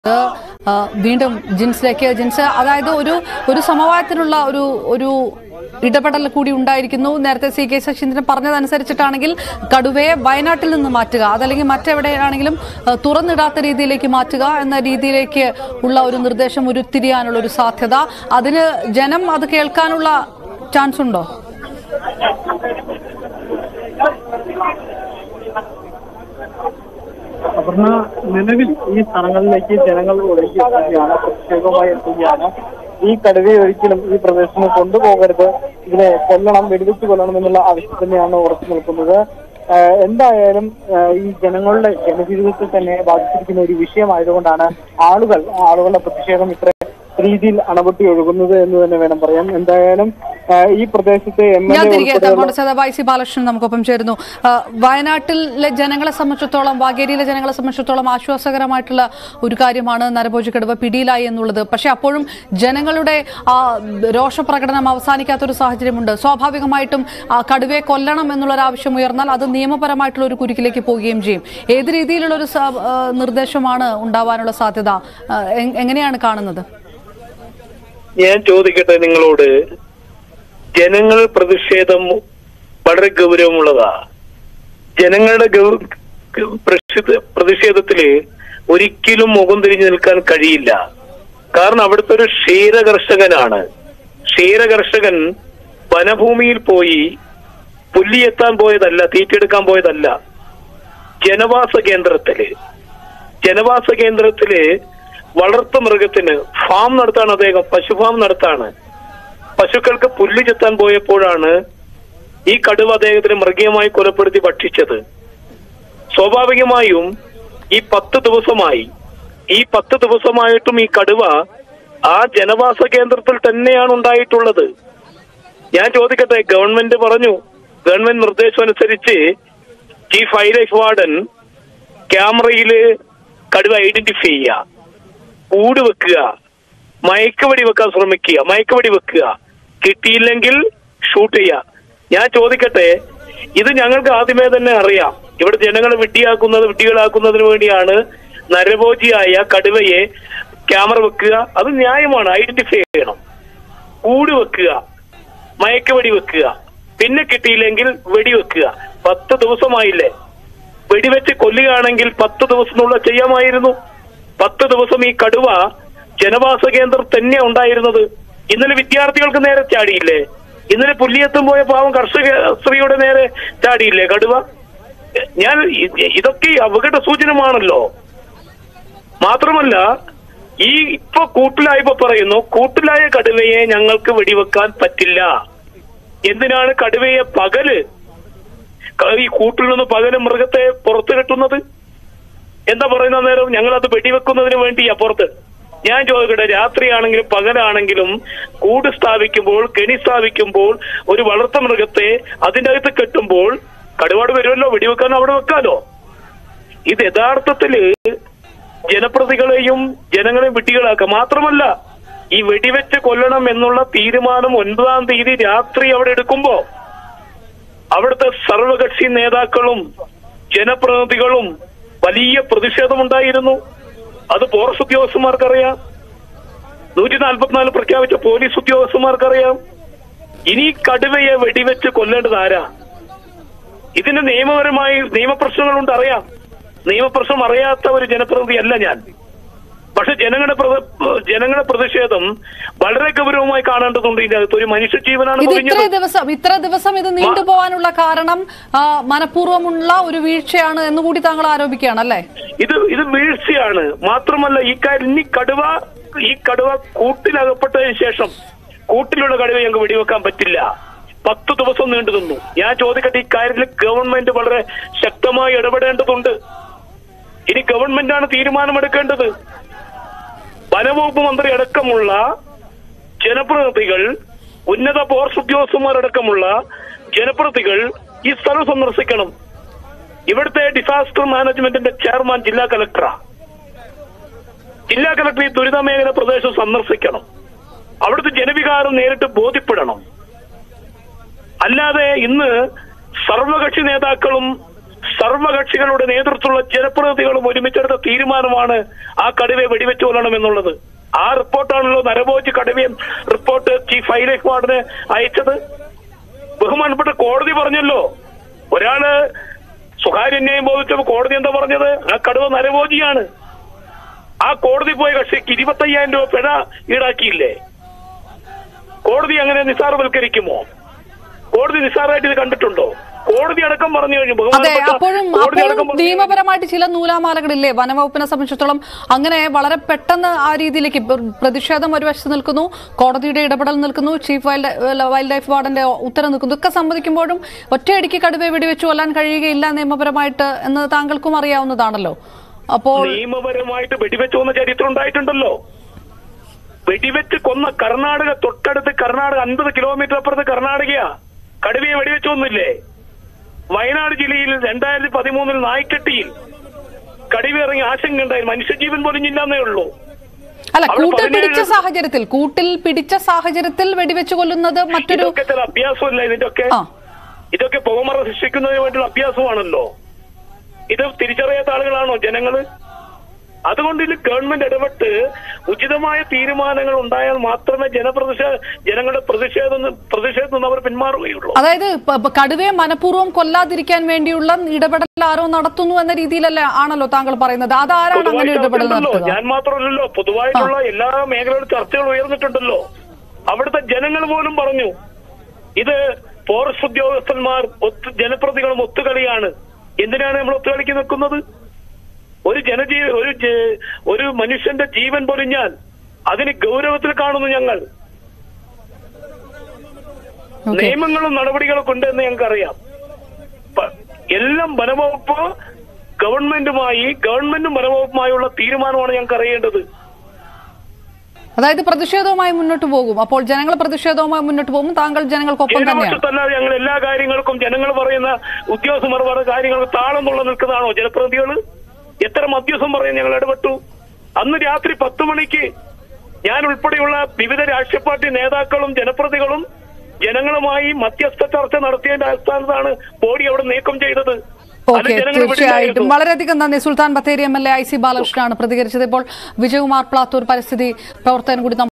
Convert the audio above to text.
അത് ആ, വീണ്ടും ജിൻസിലേക്ക് ജിൻസ് അതായത് ഒരു ഒരു സമവായത്തിനുള്ള ഒരു ഒരു ഇടപെടൽ കൂടി ഉണ്ടായിരിക്കുന്നു നേരത്തെ സി കെ ശശീന്ദ്രൻ പറഞ്ഞതനുസരിച്ചിട്ടാണെങ്കിൽ കടുവയെ വയനാട്ടിൽ നിന്ന് മാറ്റുക അതല്ലെങ്കിൽ മറ്റെവിടെയാണെങ്കിലും ആ, തുറന്നിടാത്ത രീതിയിലേക്ക് മാറ്റുക എന്ന രീതിയിലേക്ക് ഉള്ള ഒരു നിർദ്ദേശം ഉരുത്തിരിയാനുള്ള ഒരു സാധ്യത അതിന് ജനം അത് കേൾക്കാനുള്ള ചാൻസ് ഉണ്ടോ അപർണ നിലവിൽ ഈ സ്ഥലങ്ങളിലേക്ക് ജനങ്ങൾ ഒഴുകിയാണ് പ്രത്യേകമായി എത്തുകയാണ് ഈ കടുവയെ ഒരിക്കലും ഈ പ്രദേശത്ത് കൊണ്ടുപോകരുത് ഇതിനെ കൊല്ലണം വെടിവെച്ച് കൊല്ലണം എന്നുള്ള ആവശ്യം തന്നെയാണ് ഉറച്ചു നിൽക്കുന്നത് ആഹ് എന്തായാലും ആഹ് ഈ ജനങ്ങളുടെ ജനജീവിതത്തിൽ തന്നെ ബാധിച്ചിരിക്കുന്ന ഒരു വിഷയമായതുകൊണ്ടാണ് ആളുകൾ ആളുകളുടെ പ്രതിഷേധം ഇത്ര രീതിയിൽ അണപൊട്ടി ഒഴുകുന്നത് എന്ന് തന്നെ വേണം പറയാൻ എന്തായാലും ആഹ് ഈ പ്രദേശത്തെ എം എൽ ഞാൻ എ തിരികെ എത്താം കോൺഗ്രസ് വൈ സി ബാലകൃഷ്ണൻ നമുക്കൊപ്പം ചേരുന്നു ആ, വയനാട്ടിലെ ജനങ്ങളെ സംബന്ധിച്ചിടത്തോളം വാഗേരിയിലെ ജനങ്ങളെ സംബന്ധിച്ചിടത്തോളം ആശ്വാസകരമായിട്ടുള്ള ഒരു കാര്യമാണ് നരഭോജി കടുവ പിടിയിലായി എന്നുള്ളത് പക്ഷെ അപ്പോഴും ജനങ്ങളുടെ ആ രോഷപ്രകടനം അവസാനിക്കാത്തൊരു സാഹചര്യമുണ്ട് സ്വാഭാവികമായിട്ടും ആ കടുവയെ കൊല്ലണം എന്നുള്ളൊരു ആവശ്യം ഉയർന്നാൽ അത് നിയമപരമായിട്ടുള്ള ഒരു കുരുക്കിലേക്ക് പോവുകയും ചെയ്യും ഏത് രീതിയിലുള്ള ഒരു സ- ആ, നിർദ്ദേശമാണ് ഉണ്ടാവാനുള്ള സാധ്യത ആ, എ- എങ്ങനെയാണ് കാണുന്നത് ഞാൻ ചോദിക്കട്ടെ നിങ്ങളോട് ജനങ്ങൾ പ്രതിഷേധം വളരെ ഗൗരവമുള്ളതാ ജനങ്ങളുടെ ഗൗ- ഗ- പ്രക്ഷി- പ്രതിഷേധത്തില് ഒരിക്കലും മുഖം തിരിഞ്ഞു നിൽക്കാൻ കഴിയില്ല കാരണം അവിടുത്തെ ഒരു ക്ഷീര കർഷകനാണ് ക്ഷീര കർഷകൻ വനഭൂമിയിൽ പോയി പുല്ലിയെത്താൻ പോയതല്ല തീറ്റെടുക്കാൻ പോയതല്ല ജനവാസ കേന്ദ്രത്തില് ജനവാസ കേന്ദ്രത്തില് വളർത്തു മൃഗത്തിന് ഫാം നടത്താണ് അദ്ദേഹം പശു ഫാം നടത്താണ് പശുക്കൾക്ക് പുല്ല് ചെത്താൻ പോയപ്പോഴാണ് ഈ കടുവ അദ്ദേഹത്തിന് മൃഗീയമായി കൊലപ്പെടുത്തി ഭക്ഷിച്ചത് സ്വാഭാവികമായും ഈ പത്ത് ദിവസമായി ഈ പത്ത് ദിവസമായിട്ടും ഈ കടുവ ആ ജനവാസ കേന്ദ്രത്തിൽ തന്നെയാണ് ഉണ്ടായിട്ടുള്ളത് ഞാൻ ചോദിക്കട്ടെ ഗവൺമെന്റ് പറഞ്ഞു ഗവൺമെന്റ് നിർദ്ദേശം അനുസരിച്ച് ചീഫ് വൈൽഡ് ലൈഫ് വാർഡൻ ക്യാമറയില് കടുവ ഐഡന്റിഫൈ ചെയ്യുക കൂട് വെക്കുക മയക്കുവടി വെക്കാൻ ശ്രമിക്കുക മയക്കുവടി വെക്കുക കിട്ടിയില്ലെങ്കിൽ ഷൂട്ട് ചെയ്യുക ഞാൻ ചോദിക്കട്ടെ ഇത് ഞങ്ങൾക്ക് ആദ്യമേ തന്നെ അറിയാം ഇവിടെ ജനങ്ങളെ വിഡ്ഢിയാക്കുന്നത് വിഡ്ഢികളാക്കുന്നതിന് വേണ്ടിയാണ് നരഭോജിയായ കടുവയെ ക്യാമറ വെക്കുക അത് ന്യായമാണ് ഐഡന്റിഫൈ ചെയ്യണം കൂട് വെക്കുക മയക്കുവടി വെക്കുക പിന്നെ കിട്ടിയില്ലെങ്കിൽ വെടിവെക്കുക പത്ത് ദിവസമായില്ലേ വെടിവെച്ച് കൊല്ലുകയാണെങ്കിൽ പത്ത് ദിവസത്തിനുള്ള ചെയ്യാമായിരുന്നു പത്ത് ദിവസം ഈ കടുവ ജനവാസ കേന്ദ്രം തന്നെ ഉണ്ടായിരുന്നത് ഇന്നലെ വിദ്യാർത്ഥികൾക്ക് നേരെ ചാടിയില്ലേ ഇന്നലെ പുല്ലിയത്തും പോയ പാവം കർഷക സ്ത്രീയുടെ നേരെ ചാടിയില്ലേ കടുവ ഞാൻ ഇ- ഇതൊക്കെ അപകട സൂചനമാണല്ലോ മാത്രമല്ല ഈ ഇപ്പൊ കൂട്ടിലായപ്പോ പറയുന്നു കൂട്ടിലായ കടുവയെ ഞങ്ങൾക്ക് വെടിവെക്കാൻ പറ്റില്ല എന്തിനാണ് കടുവയെ പകല് ക- ഈ കൂട്ടിൽ നിന്ന് പകല് മൃഗത്തെ പുറത്തു കെട്ടുന്നത് എന്താ പറയുന്ന നേരം ഞങ്ങൾ അത് വെടിവെക്കുന്നതിന് വേണ്ടിയാ പുറത്ത് ഞാൻ ചോദിക്കട്ടെ രാത്രിയാണെങ്കിലും പകലാണെങ്കിലും കൂട് സ്ഥാപിക്കുമ്പോൾ കെണി സ്ഥാപിക്കുമ്പോൾ ഒരു വളർത്ത മൃഗത്തെ അതിന്റെ അകത്ത് കെട്ടുമ്പോൾ കടുവാട് വരുമല്ലോ വെടിവെക്കാൻ അവിടെ വെക്കാലോ ഇത് യഥാർത്ഥത്തില് ജനപ്രതികളെയും ജനങ്ങളെയും വിട്ടികളാക്കുക മാത്രമല്ല ഈ വെടിവെച്ച് കൊല്ലണം എന്നുള്ള തീരുമാനം ഒൻപതാം തീയതി രാത്രി അവിടെ എടുക്കുമ്പോ അവിടുത്തെ സർവകക്ഷി നേതാക്കളും ജനപ്രതിനിധികളും വലിയ പ്രതിഷേധമുണ്ടായിരുന്നു അത് ഫോറസ്റ്റ് ഉദ്യോഗസ്ഥന്മാർക്കറിയാം നൂറ്റി നാൽപ്പത്തിനാല് പ്രഖ്യാപിച്ച പോലീസ് ഉദ്യോഗസ്ഥന്മാർക്കറിയാം ഇനി കടുവയെ വെടിവെച്ച് കൊല്ലേണ്ടത് ആരാ ഇതിന് നിയമപരമായി നിയമപ്രശ്നങ്ങളുണ്ട് അറിയാം നിയമപ്രശ്നം അറിയാത്ത ഒരു ജനപ്രതിനിധിയല്ല ഞാൻ പക്ഷെ ജനങ്ങളുടെ പ്രതി- ജനങ്ങളുടെ പ്രതിഷേധം വളരെ ഗൗരവമായി കാണേണ്ടതുണ്ട് ഇതിന്റെ അകത്ത് ഒരു മനുഷ്യജീവനാണ് ഇത് പൊലിഞ്ഞത് ഇത്ര ദിവസം ഇത്ര ദിവസം ഇത് നീണ്ടുപോകാനുള്ള കാരണം ആ, മനഃപൂർവ്വമുള്ള ഒരു വീഴ്ചയാണ് എന്നുകൂടി താങ്കൾ ആരോപിക്കുകയാണ് അല്ലേ ഇത് ഇത് വീഴ്ചയാണ് മാത്രമല്ല ഈ കാര്യം ഇനി കടുവ ഈ കടുവ കൂട്ടിലകപ്പെട്ടതിന് ശേഷം കൂട്ടിലുള്ള കടുവ ഞങ്ങൾക്ക് വെടിവെക്കാൻ പറ്റില്ല പത്ത് ദിവസം നീണ്ടു നിന്നു ഞാൻ ചോദിക്കട്ടെ ഈ കാര്യത്തിൽ ഗവൺമെന്റ് വളരെ ശക്തമായി ഇടപെടേണ്ടതുണ്ട് ഇനി ഗവൺമെന്റാണ് തീരുമാനമെടുക്കേണ്ടത് വനവകുപ്പ് മന്ത്രി അടക്കമുള്ള ജനപ്രതിനിധികൾ ഉന്നത ഫോറസ്റ്റ് ഉദ്യോഗസ്ഥന്മാരടക്കമുള്ള ജനപ്രതിനിധികൾ ഈ സ്ഥലം സന്ദർശിക്കണം ഇവിടുത്തെ ഡിസാസ്റ്റർ മാനേജ്മെന്റിന്റെ ചെയർമാൻ ജില്ലാ കലക്ടറാ ജില്ലാ കലക്ടർ ഈ ദുരിത മേഖല പ്രദേശം സന്ദർശിക്കണം അവിടുത്തെ ജനവികാരം നേരിട്ട് ബോധ്യപ്പെടണം അല്ലാതെ ഇന്ന് സർവകക്ഷി നേതാക്കളും സർവകക്ഷികളുടെ നേതൃത്വമുള്ള ജനപ്രതിനിധികളും ഒരുമിച്ചെടുത്ത തീരുമാനമാണ് ആ കടുവയെ വെടിവെച്ചു കൊല്ലണം എന്നുള്ളത് ആ റിപ്പോർട്ടാണല്ലോ നരഭോജ് കടുവയും റിപ്പോർട്ട് ചീഫ് വൈൽഡ് വാർഡിന് അയച്ചത് ബഹുമാനപ്പെട്ട കോടതി പറഞ്ഞല്ലോ ഒരാള് സ്വകാര്യന്യായം ബോധിച്ചപ്പോ കോടതി എന്താ പറഞ്ഞത് ആ കടുവ നരഭോജിയാണ് ആ കോടതി പോയ കക്ഷിക്ക് ഇരുപത്തയ്യായിരം രൂപ പിഴ ഈടാക്കിയില്ലേ കോടതി അങ്ങനെ നിസ്സാരവൽക്കരിക്കുമോ കോടതി നിസ്സാരമായിട്ട് ഇത് കണ്ടിട്ടുണ്ടോ കോടതി അടക്കം പറഞ്ഞു കഴിഞ്ഞു അതെ ബഹുമാനപ്പെട്ട അപ്പോഴും കോടതി അപ്പോഴും അടക്കം പറഞ്ഞു കഴിഞ്ഞു. നിയമപരമായിട്ട് ചില നൂലാമാലകളില്ലേ വനവകുപ്പിനെ സംബന്ധിച്ചിടത്തോളം അങ്ങനെ വളരെ പെട്ടെന്ന് ആ രീതിയിലേക്ക് ഇപ്പൊ പ്രതിഷേധം ഒരു വശത്ത് നിൽക്കുന്നു കോടതിയുടെ ഇടപെടൽ നിൽക്കുന്നു ചീഫ് വൈൽഡ് വൈൽഡ് ലൈഫ് വാർഡന്റെ ഉത്തരവ് നിൽക്കുന്നു ഇതൊക്കെ സമ്മതിക്കുമ്പോഴും ഒറ്റയടിക്ക് കടുവയെ വെടിവെച്ച് കൊല്ലാൻ കഴിയുകയില്ല നിയമപരമായിട്ട് എന്ന് താങ്കൾക്കും അറിയാവുന്നതാണല്ലോ അപ്പോൾ നിയമപരമായിട്ട് വെടിവെച്ച് കൊന്ന ചരിത്രം ഉണ്ടായിട്ടുണ്ടല്ലോ വെടിവെച്ച് കൊന്ന കർണാടക തൊട്ടടുത്ത് കർണാടക അൻപത് കിലോമീറ്റർ അപ്പുറത്ത് കർണാടകയാ കടുവയെ വെടിവെച്ച് കൊന്നില്ലേ വയനാട് ജില്ലയിൽ രണ്ടായിരത്തി പതിമൂന്നിൽ നായ്ക്കെട്ടിയിൽ കടുവ ഇറങ്ങി ആശങ്കയുണ്ടായി മനുഷ്യജീവൻ പോലും ഇല്ലാന്നേ ഉള്ളൂ അല്ല അവിടെ കൂട്ടിൽ പതിനേഴ് പിടിച്ച സാഹചര്യത്തിൽ കൂട്ടിൽ പിടിച്ച സാഹചര്യത്തിൽ വെടിവെച്ച് കൊല്ലുന്നത് മറ്റൊരു ഇതൊക്കെ ചില അഭ്യാസമല്ല ഇതിന്റെയൊക്കെ ആ ഇതൊക്കെ പുകമറ സൃഷ്ടിക്കുന്നതിന് വേണ്ടിയുള്ള അഭ്യാസമാണല്ലോ ഇത് തിരിച്ചറിയാത്ത ആളുകളാണോ ജനങ്ങള് അതുകൊണ്ട് ഇതിൽ ഗവൺമെന്റ് ഇടപെട്ട് ഉചിതമായ തീരുമാനങ്ങൾ ഉണ്ടായാൽ മാത്രമേ ജനപ്രതിഷേധ ജനങ്ങളുടെ പ്രതിഷേധം പ്രതിഷേധത്തിൽ നിന്ന് അവർ പിന്മാറുകയുള്ളൂ അതായത് പ- പ- കടുവയെ മനഃപൂർവ്വം കൊല്ലാതിരിക്കാൻ വേണ്ടിയുള്ള ഇടപെടൽ ആരോ നടത്തുന്നു എന്ന രീതിയിലല്ലേ ആണല്ലോ താങ്കൾ പറയുന്നത് അതാരാണ് അങ്ങനെ പൊതുവായി ഇടപെടൽ ചർച്ചയുണ്ടല്ലോ നടത്തുക ഞാൻ മാത്രമല്ലല്ലോ പൊതുവായിട്ടുള്ള എല്ലാ മേഖലകളിലും ചർച്ചകൾ ഉയർന്നിട്ടുണ്ടല്ലോ അവിടുത്തെ ജനങ്ങൾ പോലും പറഞ്ഞു ഇത് ഫോറസ്റ്റ് ഉദ്യോഗസ്ഥന്മാർ ഒത്ത് ജനപ്രതികളും ഒത്തുകളിയാണ് എന്തിനാണ് നമ്മൾ ഒത്തുകളിക്ക് നിൽക്കുന്നത് ഒരു ജനജീ ഒരു ജ- ഒരു മനുഷ്യന്റെ ജീവൻ പൊലിഞ്ഞാൽ അതിന് ഗൗരവത്തിൽ കാണുന്നു ഞങ്ങൾ ഓക്കെ നിയമങ്ങളും നടപടികളൊക്കെ ഉണ്ടെന്ന് ഞങ്ങൾക്കറിയാം പ- എല്ലാം വനവകുപ്പ് ഗവൺമെന്റുമായി ഗവൺമെന്റും വനവകുപ്പുമായുള്ള തീരുമാനമാണ് ഞങ്ങൾക്ക് അറിയേണ്ടത് അതായത് പ്രതിഷേധവുമായി മുന്നോട്ട് പോകും അപ്പോൾ ജനങ്ങൾ പ്രതിഷേധവുമായി മുന്നോട്ട് പോകും താങ്കൾ ജനങ്ങൾക്കൊപ്പം തന്നെയാണ് ജനപക്ഷത്തല്ലാതെ ഞങ്ങൾ എല്ലാ കാര്യങ്ങൾക്കും ജനങ്ങൾ പറയുന്ന ഉദ്യോഗസ്ഥന്മാർ പറയുന്ന കാര്യങ്ങൾക്ക് താളം തുള്ള നിൽക്കുന്നതാണോ ജനപ്രതിനിധികൾ എത്ര മധ്യസ്ഥം പറയും ഞങ്ങൾ ഇടപെട്ടു അന്ന് രാത്രി പത്ത് മണിക്ക് ഞാൻ ഉൾപ്പെടെയുള്ള വിവിധ രാഷ്ട്രീയ പാർട്ടി നേതാക്കളും ജനപ്രതികളും ജനങ്ങളുമായി മധ്യസ്ഥ ചർച്ച നടത്തിയതിന്റെ അടിസ്ഥാനത്താണ് ബോഡി അവിടെ നീക്കം ചെയ്തത് അത് ഓക്കെ ജനങ്ങൾ തീർച്ചയായിട്ടും വിടില്ലായിരുന്നു. വളരെയധികം നന്ദി Sultan Bathery M L A I C ബാലകൃഷ്ണനാണ് പ്രതികരിച്ചത് ഇപ്പോൾ വിജയകുമാർ പ്ലാത്തൂർ പരിസ്ഥിതി പ്രവർത്തകൻ കൂടി